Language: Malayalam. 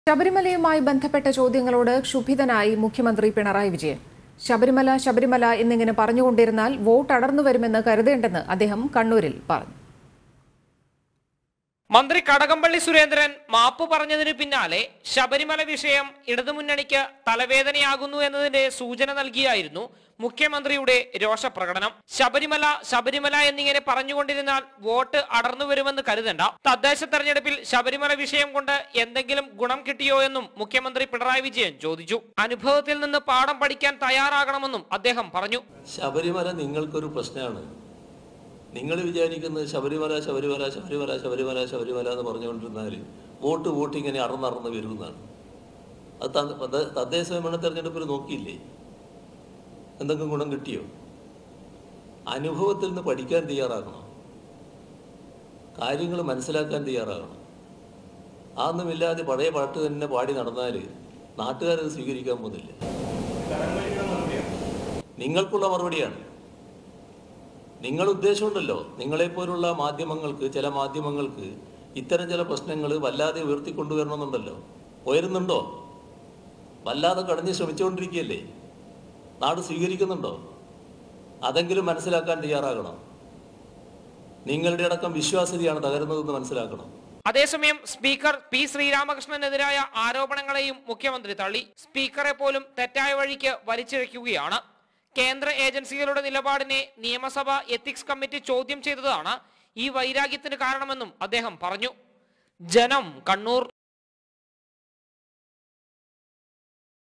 ശബരിമലയുമായി ബന്ധപ്പെട്ട ചോദ്യങ്ങളോട് ക്ഷുഭിതനായി മുഖ്യമന്ത്രി പിണറായി വിജയൻ ശബരിമല ശബരിമല എന്നിങ്ങനെ പറഞ്ഞുകൊണ്ടിരുന്നാൽ വോട്ട് അടർന്നു വരുമെന്ന് കരുതേണ്ടെന്ന് അദ്ദേഹം കണ്ണൂരിൽ പറഞ്ഞു മന്ത്രി കടകംപള്ളി സുരേന്ദ്രൻ മാപ്പ് പറഞ്ഞതിന് പിന്നാലെ ശബരിമല വിഷയം ഇടതുമുന്നണിക്ക് തലവേദനയാകുന്നു എന്നതിന്റെ സൂചന നൽകിയായിരുന്നു മുഖ്യമന്ത്രിയുടെ രോഷപ്രകടനം ശബരിമല ശബരിമല എന്നിങ്ങനെ പറഞ്ഞുകൊണ്ടിരുന്നാൽ വോട്ട് അടർന്നു വരുമെന്ന് കരുതണ്ട തദ്ദേശ തെരഞ്ഞെടുപ്പിൽ ശബരിമല വിഷയം കൊണ്ട് എന്തെങ്കിലും ഗുണം കിട്ടിയോ എന്നും മുഖ്യമന്ത്രി പിണറായി വിജയൻ ചോദിച്ചു അനുഭവത്തിൽ നിന്ന് പാഠം പഠിക്കാൻ തയ്യാറാകണമെന്നും അദ്ദേഹം പറഞ്ഞു ശബരിമല നിങ്ങൾക്കൊരു പ്രശ്നമാണ് നിങ്ങൾ വിചാരിക്കുന്നത് ശബരിമല ശബരിമല ശബരിമല ശബരിമല ശബരിമല എന്ന് പറഞ്ഞുകൊണ്ടിരുന്നാൽ വോട്ട് വോട്ട് ഇങ്ങനെ അറന്നറന്ന് വരുമെന്നാണ് അത് ത- തദ്ദ- തദ്ദേശ സ്വയംഭരണ തെരഞ്ഞെടുപ്പിൽ നോക്കിയില്ലേ എന്തെങ്കിലും ഗുണം കിട്ടിയോ അനുഭവത്തിൽ നിന്ന് പഠിക്കാൻ തയ്യാറാകണം കാര്യങ്ങൾ മനസ്സിലാക്കാൻ തയ്യാറാകണം അതൊന്നുമില്ലാതെ പഴയ പാട്ട് തന്നെ പാടി നടന്നാൽ നാട്ടുകാരത് സ്വീകരിക്കാൻ പോകുന്നില്ല നിങ്ങൾക്കുള്ള മറുപടിയാണ് നിങ്ങൾ ഉദ്ദേശമുണ്ടല്ലോ നിങ്ങളെപ്പോലുള്ള മാധ്യമങ്ങൾക്ക് ചില മാധ്യമങ്ങൾക്ക് ഇത്തരം ചില പ്രശ്നങ്ങൾ വല്ലാതെ ഉയർത്തിക്കൊണ്ടുവരണമെന്നുണ്ടല്ലോ ഉയരുന്നുണ്ടോ വല്ലാതെ കടഞ്ഞ് ശ്രമിച്ചുകൊണ്ടിരിക്കുകയല്ലേ നാട് സ്വീകരിക്കുന്നുണ്ടോ അതെങ്കിലും മനസ്സിലാക്കാൻ തയ്യാറാകണം നിങ്ങളുടെ അടക്കം വിശ്വാസ്യതയാണ് തകരുന്നതെന്ന് മനസ്സിലാക്കണം അതേസമയം സ്പീക്കർ പി ശ്രീരാമകൃഷ്ണനെതിരായ ആരോപണങ്ങളെയും മുഖ്യമന്ത്രി തള്ളി സ്പീക്കറെ പോലും തെറ്റായ വഴിക്ക് വലിച്ചിഴയ്ക്കുകയാണ് കേന്ദ്ര ഏജൻസികളുടെ നിലപാടിനെ നിയമസഭ എത്തിക്സ് കമ്മിറ്റി ചോദ്യം ചെയ്തതാണ് ഈ വൈരാഗ്യത്തിന് കാരണമെന്നും അദ്ദേഹം പറഞ്ഞു ജനം കണ്ണൂർ